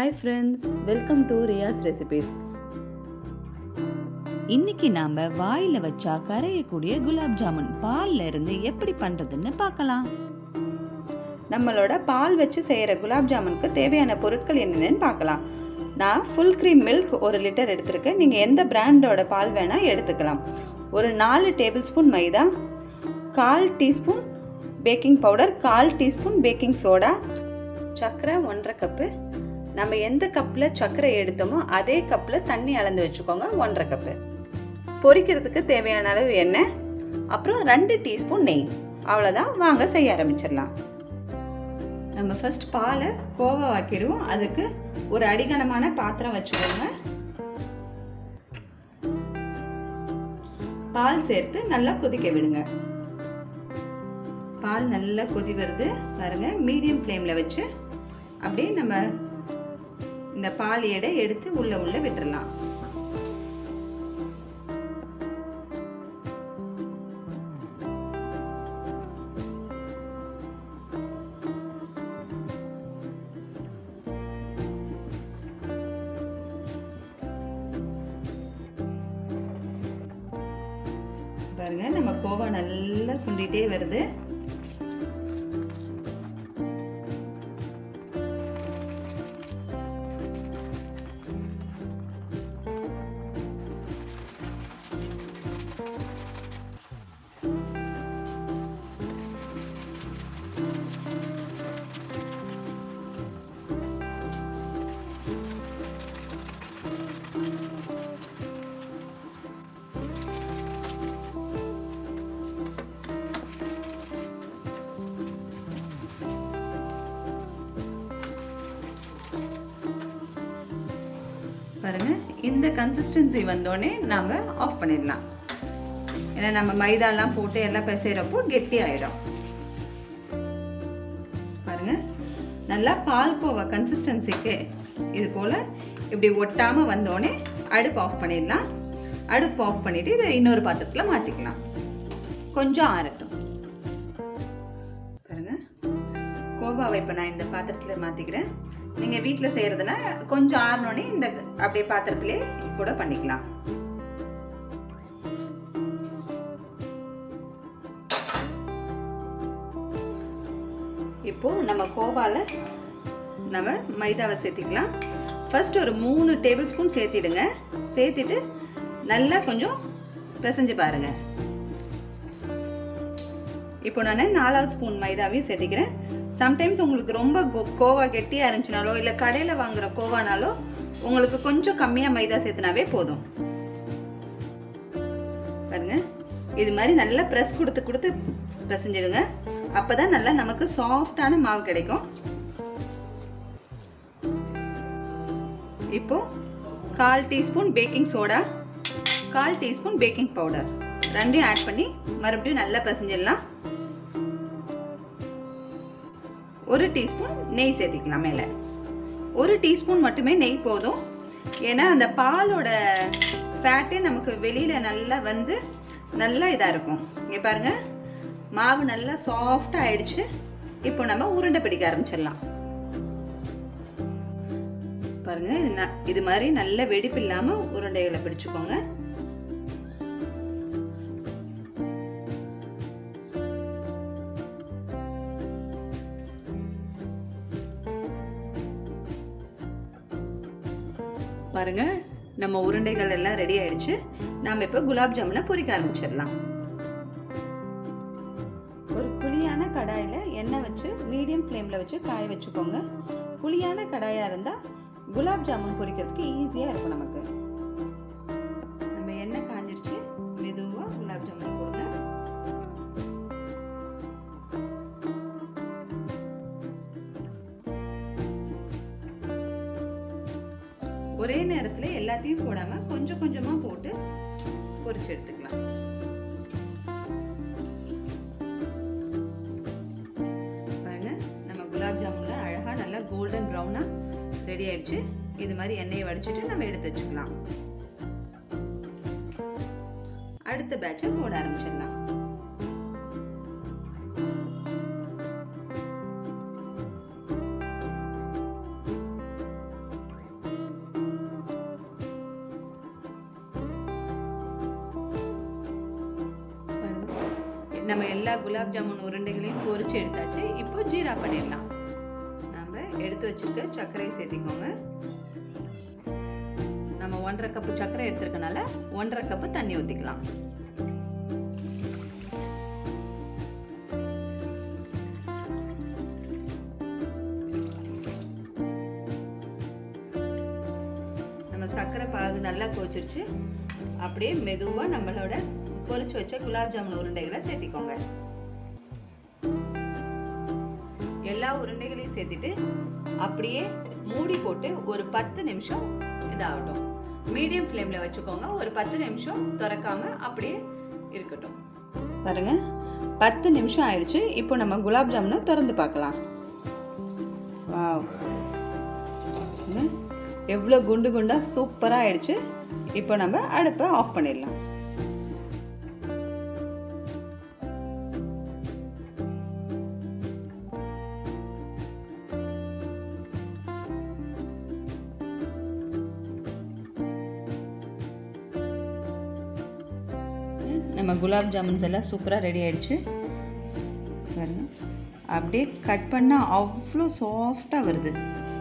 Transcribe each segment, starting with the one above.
hi friends welcome to Riya's recipes இன்னைக்கு நாம வாயில வச்சா கரையக்கூடிய குலாப் ஜாமுன் பால்ல இருந்து எப்படி பண்றதுன்னு பார்க்கலாம் நம்மளோட பால் வச்சு செய்கிற குலாப் ஜாமுனுக்கு தேவையான பொருட்கள் என்னென்னு பார்க்கலாம் நான் ஃபுல் க்ரீம் மில்க் ஒரு லிட்டர் எடுத்திருக்கேன் நீங்கள் எந்த பிராண்டோட பால் வேணால் எடுத்துக்கலாம் ஒரு நாலு டேபிள் ஸ்பூன் மைதா கால் டீஸ்பூன் பேக்கிங் பவுடர் கால் டீஸ்பூன் பேக்கிங் சோடா சர்க்கரை ஒன்றரை கப்பு நம்ம எந்த கப்பில் சர்க்கரை எடுத்தோமோ அதே கப்பில் தண்ணி அளந்து வச்சுக்கோங்க ஒன்றரை கப்பு பொரிக்கிறதுக்கு தேவையான அளவு எண்ணெய் அப்புறம் ரெண்டு டீஸ்பூன் நெய் அவ்வளோதான் வாங்க செய்ய ஆரம்பிச்சிடலாம் நம்ம ஃபர்ஸ்ட் பாலை கோவா வாக்கிடுவோம் அதுக்கு ஒரு அடிகனமான பாத்திரம் வச்சுக்கோங்க பால் சேர்த்து நல்லா கொதிக்க விடுங்க பால் நல்லா கொதி வருது பாருங்க மீடியம் ஃப்ளேமில் வச்சு அப்படியே நம்ம இந்த பால் எடை எடுத்து உள்ள உள்ள விட்டுறலாம் பாருங்க நம்ம கோவா நல்லா சுண்டிட்டே வருது பாருங்க இந்த கன்சிஸ்டன்சி வந்தோடனே நாம் ஆஃப் பண்ணிடலாம் ஏன்னா நம்ம மைதாலாம் போட்டு எல்லாம் பிசைகிறப்போ கெட்டி ஆயிடும் பாருங்க நல்லா பால்கோவா கன்சிஸ்டன்சிக்கு இது போல் இப்படி ஒட்டாமல் வந்தோடனே அடுப்பு ஆஃப் பண்ணிடலாம் அடுப்பு ஆஃப் பண்ணிவிட்டு இதை இன்னொரு பாத்திரத்தில் மாற்றிக்கலாம் கொஞ்சம் ஆறட்டும் பாருங்க கோவாவை இப்போ நான் இந்த பாத்திரத்தில் மாற்றிக்கிறேன் நீங்கள் வீட்டில் செய்கிறதுனா கொஞ்சம் ஆறினோடனே இந்த அப்படியே பாத்திரத்திலே கூட பண்ணிக்கலாம் இப்போ நம்ம கோவாவில் நம்ம மைதாவை சேர்த்திக்கலாம் ஃபர்ஸ்ட் ஒரு மூணு டேபிள் ஸ்பூன் சேர்த்திடுங்க சேர்த்திட்டு நல்லா கொஞ்சம் பிசைஞ்சு பாருங்க இப்போ நான் நாலாவது ஸ்பூன் மைதாவையும் சேர்த்திக்கிறேன் சம்டைம்ஸ் உங்களுக்கு ரொம்ப கோவா கெட்டியாக இருந்துச்சுனாலோ இல்லை கடையில் வாங்குற கோவானாலோ உங்களுக்கு கொஞ்சம் கம்மியாக மைதா சேர்த்துனாவே போதும் பாருங்க இது மாதிரி நல்லா ப்ரெஸ் கொடுத்து கொடுத்து பிசைஞ்சிடுங்க அப்போ தான் நல்லா நமக்கு சாஃப்டான மாவு கிடைக்கும் இப்போ கால் டீஸ்பூன் பேக்கிங் சோடா கால் டீஸ்பூன் பேக்கிங் பவுடர் ரெண்டையும் ஆட் பண்ணி மறுபடியும் நல்லா பிசைஞ்சிடலாம் ஒரு டீஸ்பூன் நெய் சேர்த்திக்கலாம் மேலே ஒரு டீஸ்பூன் மட்டுமே நெய் போதும் ஏன்னா அந்த பாலோட ஃபேட்டே நமக்கு வெளியில் நல்லா வந்து நல்லா இதாக இருக்கும் இங்கே பாருங்கள் மாவு நல்லா சாஃப்டாக ஆயிடுச்சு இப்போ நம்ம உருண்டை பிடிக்க ஆரம்பிச்சிடலாம் பாருங்க இது இது மாதிரி நல்ல வெடிப்பு இல்லாமல் உருண்டைகளை பிடிச்சுக்கோங்க பாருங்க நம்ம உருண்டைகள் எல்லாம் ரெடி ஆயிடுச்சு நாம இப்போ குலாப் ஜாமுனை பொரிக்க ஆரம்பிச்சிடலாம் ஒரு குழியான கடாயில் எண்ணெய் வச்சு மீடியம் ஃப்ளேமில் வச்சு காய வச்சுக்கோங்க குழியான கடாயாக இருந்தால் குலாப் ஜாமுன் பொரிக்கிறதுக்கு ஈஸியாக இருக்கும் நமக்கு நம்ம எண்ணெய் காஞ்சிருச்சு மெதுவாக குலாப் ஜாமுன் போடுங்க ஒரே நேரத்தில் எல்லாத்தையும் போடாமல் கொஞ்சம் கொஞ்சமாக போட்டு பொரிச்சு எடுத்துக்கலாம் பாருங்க நம்ம குலாப் ஜாமுன்ல அழகாக நல்லா கோல்டன் ப்ரௌனாக ரெடி ஆயிடுச்சு இது மாதிரி எண்ணெயை வடிச்சிட்டு நம்ம எடுத்து வச்சுக்கலாம் அடுத்த பேட்சை போட ஆரம்பிச்சிடலாம் நம்ம எல்லா குலாப் ஜாமுன் உருண்டைகளையும் பொரிச்சு எடுத்தாச்சு இப்போ ஜீரா பண்ணிடலாம் நம்ம எடுத்து வச்சிருக்க சர்க்கரையை சேர்த்திக்கோங்க நம்ம ஒன்றரை கப்பு சர்க்கரை எடுத்திருக்கனால ஒன்றரை கப்பு தண்ணி ஊற்றிக்கலாம் நம்ம சர்க்கரை பாகு நல்லா கோச்சிருச்சு அப்படியே மெதுவாக நம்மளோட பொரிச்சு வச்ச குலாப் ஜாமுன் உருண்டைகளை சேர்த்திக்கோங்க எல்லா உருண்டைகளையும் சேர்த்துட்டு அப்படியே மூடி போட்டு ஒரு பத்து நிமிஷம் இதாகட்டும் மீடியம் ஃப்ளேமில் வச்சுக்கோங்க ஒரு பத்து நிமிஷம் திறக்காம அப்படியே இருக்கட்டும் பாருங்க பத்து நிமிஷம் ஆயிடுச்சு இப்போ நம்ம குலாப் ஜாமுனை திறந்து பார்க்கலாம் வாவ் எவ்வளோ குண்டு குண்டாக சூப்பராக ஆயிடுச்சு இப்போ நம்ம அடுப்பை ஆஃப் பண்ணிடலாம் நம்ம குலாப் ஜாமுன்ஸ் எல்லாம் சூப்பராக ரெடி ஆயிடுச்சு பாருங்க அப்படியே கட் பண்ணால் அவ்வளோ சாஃப்டாக வருது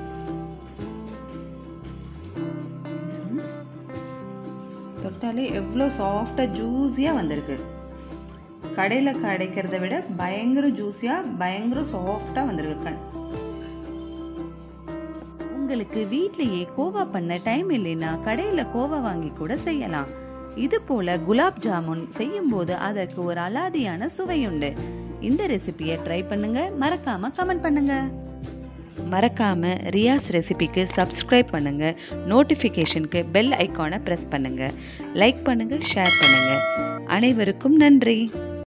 தொட்டாலே எவ்வளோ சாஃப்டாக ஜூஸியாக வந்திருக்கு கடையில் கிடைக்கிறத விட பயங்கர ஜூஸியாக பயங்கர சாஃப்டாக வந்திருக்கு கண் உங்களுக்கு வீட்லயே கோவா பண்ண டைம் இல்லைன்னா கடையில கோவா வாங்கி கூட செய்யலாம் இது போல குலாப் ஜாமுன் செய்யும்போது அதற்கு ஒரு அலாதியான சுவையுண்டு இந்த ரெசிபியை ட்ரை பண்ணுங்க மறக்காம கமெண்ட் பண்ணுங்க மறக்காம ரியாஸ் ரெசிபிக்கு சப்ஸ்கிரைப் பண்ணுங்க நோட்டிஃபிகேஷனுக்கு பெல் ஐக்கானை ப்ரெஸ் பண்ணுங்க லைக் பண்ணுங்க ஷேர் பண்ணுங்க அனைவருக்கும் நன்றி